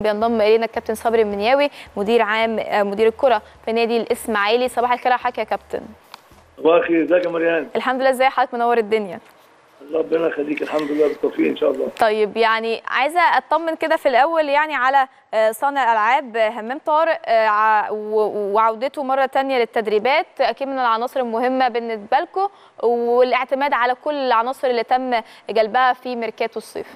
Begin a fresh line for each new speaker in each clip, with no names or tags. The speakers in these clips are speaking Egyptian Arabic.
بينضم الينا الكابتن صبري المنياوي مدير عام مدير الكره في نادي الاسماعيلي صباح الخير على حضرتك يا كابتن
واخي ازيك يا مريان
الحمد لله ازي حضرتك منور الدنيا
ربنا يخليك الحمد لله بالتوفيق ان شاء الله
طيب يعني عايزه اطمن كده في الاول يعني على صانع الالعاب همام طارق وعودته مره تانية للتدريبات اكيد من العناصر المهمه بالنسبه لكم والاعتماد على كل العناصر اللي تم جلبها في ميركاتو الصيف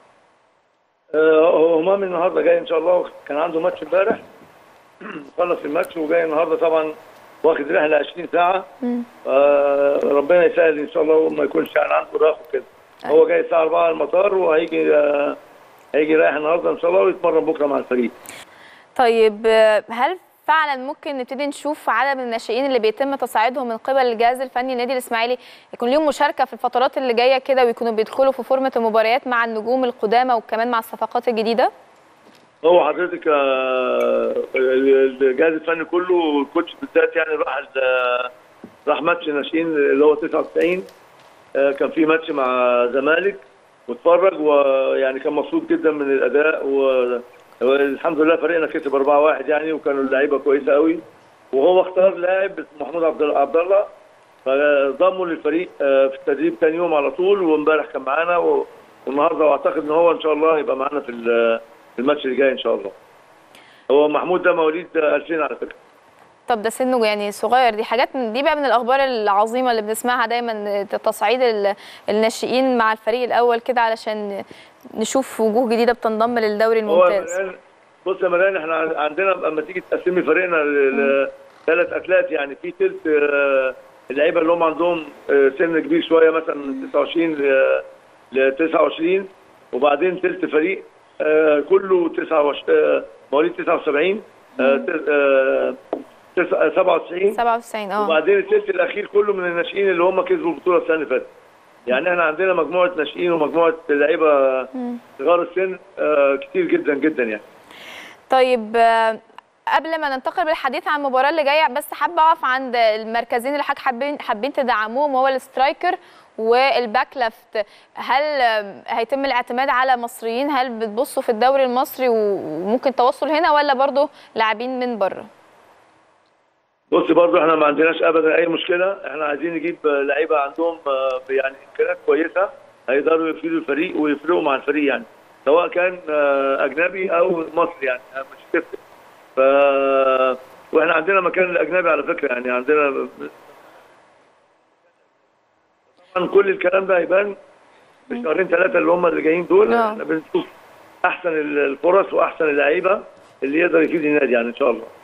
هو همام النهارده جاي ان شاء الله كان عنده ماتش امبارح خلص الماتش وجاي النهارده طبعا واخد رحله 20 ساعه آه ربنا يسهل ان شاء الله وما يكونش يعني عنده راح وكده هو جاي الساعه 4 المطار وهيجي آه هيجي رايح النهارده ان شاء الله ويتمرن بكره مع الفريق
طيب هل فعلا ممكن نبتدي نشوف عدد من الناشئين اللي بيتم تصعيدهم من قبل الجهاز الفني النادي الاسماعيلي يكون ليهم مشاركه في الفترات اللي جايه كده ويكونوا بيدخلوا في فورمه المباريات مع النجوم القدامى وكمان مع الصفقات الجديده؟
هو حضرتك الجهاز الفني كله الكوتش بالذات يعني راح راح ماتش ناشئين اللي هو 99 كان في ماتش مع زمالك واتفرج ويعني كان مبسوط جدا من الاداء والحمد لله فريقنا كسب 4-1 يعني وكانوا اللعيبه كويسه قوي وهو اختار لاعب اسمه محمود عبد الله فضموا للفريق في التدريب ثاني يوم على طول وامبارح كان معانا والنهارده واعتقد ان هو ان شاء الله هيبقى معانا في الماتش اللي جاي ان شاء الله هو محمود ده مواليد 2000 على فكره
طب ده سنه يعني صغير دي حاجات دي بقى من الاخبار العظيمه اللي بنسمعها دايما تصعيد الناشئين مع الفريق الاول كده علشان نشوف وجوه جديده بتنضم للدوري الممتاز
بص يا مريان احنا عندنا لما تيجي تقسمي فريقنا لثلاث اتلات يعني في ثلث اللعيبه اللي هم عندهم سن كبير شويه مثلا من 29 ل 29 وبعدين ثلث فريق آه كله 29 مواليد 79 آه 97
97 اه
وبعدين الثلث الاخير كله من الناشئين اللي هم كسبوا البطوله السنه اللي فاتت يعني احنا عندنا مجموعه ناشئين ومجموعه لعيبه صغار السن آه كتير جدا جدا يعني
طيب قبل ما ننتقل بالحديث عن المباراه اللي جايه بس حابه اقف عند المركزين اللي حضرتك حابين حابين تدعموهم وهو السترايكر والباك ليفت هل هيتم الاعتماد على مصريين هل بتبصوا في الدوري المصري وممكن توصل هنا ولا برضه لاعبين من بره
بص برضه احنا ما عندناش ابدا اي مشكله احنا عايزين نجيب لعيبه عندهم يعني امكانيات كويسه هيقدروا يفيدوا الفريق ويفرقوا مع الفريق يعني سواء كان اجنبي او مصري يعني مش تفرق ف واحنا عندنا مكان الاجنبي على فكره يعني عندنا طبعا كل الكلام ده هيبان في شهرين ثلاثه اللي هم اللي جايين دول احنا بنشوف احسن الفرص واحسن اللعيبه اللي يقدر يفيد النادي يعني ان شاء الله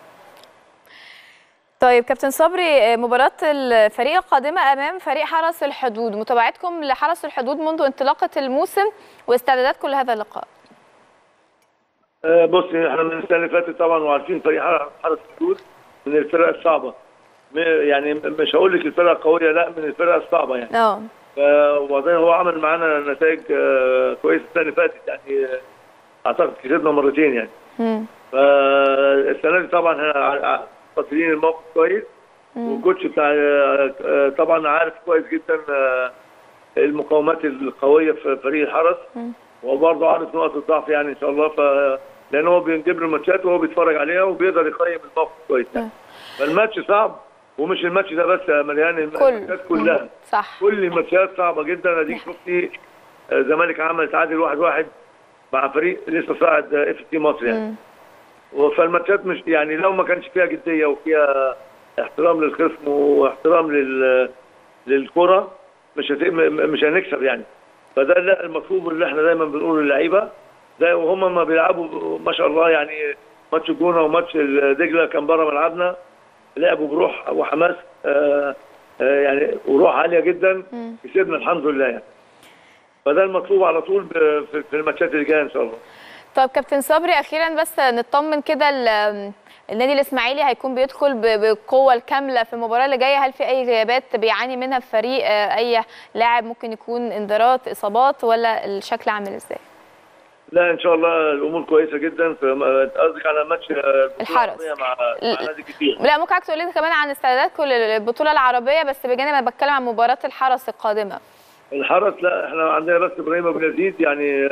طيب كابتن صبري مباراة الفريق القادمة أمام فريق حرس الحدود متابعتكم لحرس الحدود منذ انطلاقة الموسم واستعداداتكم لهذا اللقاء
أه بص احنا من السنة اللي فاتت طبعا وعارفين فريق حرس الحدود من الفرق الصعبة يعني مش هقول لك الفرقة القوية لا من الفرق الصعبة يعني
اه
وبعدين هو عمل معانا نتائج كويسة السنة اللي فاتت يعني أعتقد كسبنا مرتين يعني
امم
فالسنة دي طبعا احنا فاصلين الموقف كويس والكوتش بتاع طبعا عارف كويس جدا المقاومات القويه في فريق الحرس وبرضه عارف نقط الضعف يعني ان شاء الله ف لان هو بيجيب له الماتشات وهو بيتفرج عليها وبيقدر يقيم الموقف كويس يعني. فالماتش صعب ومش الماتش ده بس يا مريان الماتشات كلها
صح
كل الماتشات صعبه جدا اديك شفتي الزمالك عمل تعادل واحد واحد مع فريق لسه صاعد اف تي مصر يعني م. فالماتشات مش يعني لو ما كانش فيها جديه وفيها احترام للخصم واحترام لل للكره مش هت... مش هنكسب يعني فده لا المطلوب اللي احنا دايما بنقوله للعيبه ده وهم ما بيلعبوا ما شاء الله يعني ماتش الجونه وماتش دجله كان بره ملعبنا لعبوا بروح وحماس آآ آآ يعني وروح عاليه جدا كسبنا الحمد لله يعني فده المطلوب على طول في الماتشات اللي جايه ان شاء الله
طب كابتن صبري اخيرا بس نطمن كده النادي الاسماعيلي هيكون بيدخل بالقوه الكامله في المباراه اللي جايه هل في اي غيابات بيعاني منها الفريق اي لاعب ممكن يكون انذارات اصابات ولا الشكل عامل ازاي
لا ان شاء الله الامور كويسه جدا قصدك على ماتش
الحرس
مع نادي كتير
لا ممكن تقول لي كمان عن استعداداتكم للبطوله العربيه بس بجانب انا بتكلم عن مباراه الحرس القادمه
الحرس لا احنا عندنا بس ابراهيم ابو يزيد يعني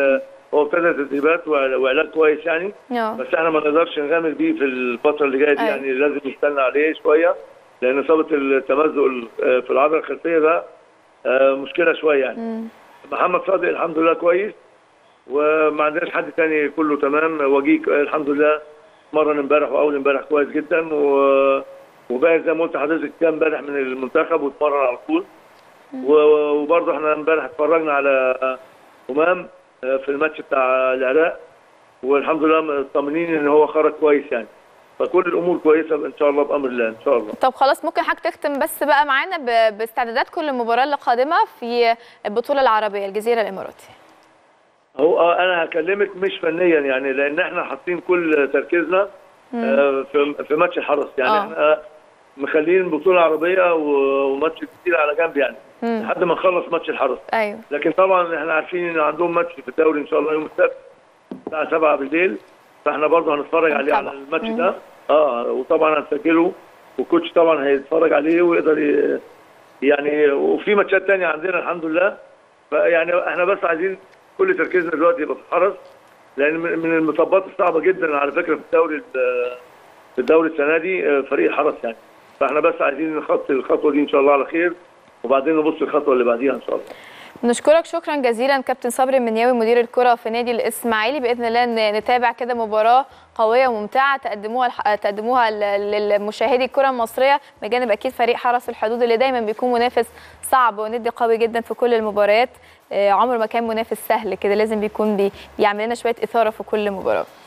هو ابتدى تدريبات وع- وعلاج كويس يعني
اه
بس احنا ما نقدرش نغامر بيه في الفتره اللي جايه دي
أيوة.
يعني لازم نستنى عليه شويه لان اصابه التمزق ال- آه، في العضله الخلفيه ده آه، مشكله شويه يعني
مم.
محمد صادق الحمد لله كويس وما عندناش حد تاني كله تمام وجيك آه، الحمد لله مرن امبارح واول امبارح كويس جدا و وباقي زي ما قلت لحضرتك كان امبارح من المنتخب واتمرن على طول و- وبرضه احنا امبارح اتفرجنا على همام آه، في الماتش بتاع العراق والحمد لله مطمنين ان هو خرج كويس يعني فكل الامور كويسه ان شاء الله بامر الله ان شاء الله
طب خلاص ممكن حضرتك تختم بس بقى معانا ب- باستعداداتكم للمباراه القادمه في البطوله العربيه الجزيره الاماراتي
هو آه، انا هكلمك مش فنيا يعني لان احنا حاطين كل تركيزنا آه، في في ماتش الحرس يعني
آه.
احنا مخلين بطوله عربيه و- وماتش كتير على جنب يعني
مم.
لحد ما نخلص ماتش الحرس
ايوه
لكن طبعا احنا عارفين ان عندهم ماتش في الدوري ان شاء الله يوم السبت الساعه 7 بالليل فاحنا برضه هنتفرج عليه على
طبعا.
الماتش ده اه وطبعا هنسجله والكوتش طبعا هيتفرج عليه ويقدر ي- يعني وفي ماتشات تانية عندنا الحمد لله فيعني احنا بس عايزين كل تركيزنا دلوقتي يبقى في الحرس لان من من المطبات الصعبه جدا على فكره في الدوري ال- في الدوري السنه دي آه، فريق الحرس يعني فاحنا بس عايزين نخطي الخطوه دي ان شاء الله على خير وبعدين نبص الخطوه اللي بعديها ان شاء الله
نشكرك شكرا جزيلا كابتن صبري المنياوي مدير الكره في نادي الاسماعيلي باذن الله ن- نتابع كده مباراه قويه وممتعه تقدموها الح- تقدموها ل- للمشاهدي الكره المصريه بجانب اكيد فريق حرس الحدود اللي دايما بيكون منافس صعب وندي قوي جدا في كل المباريات آه، عمره ما كان منافس سهل كده لازم بيكون بي- بيعمل لنا شويه اثاره في كل مباراه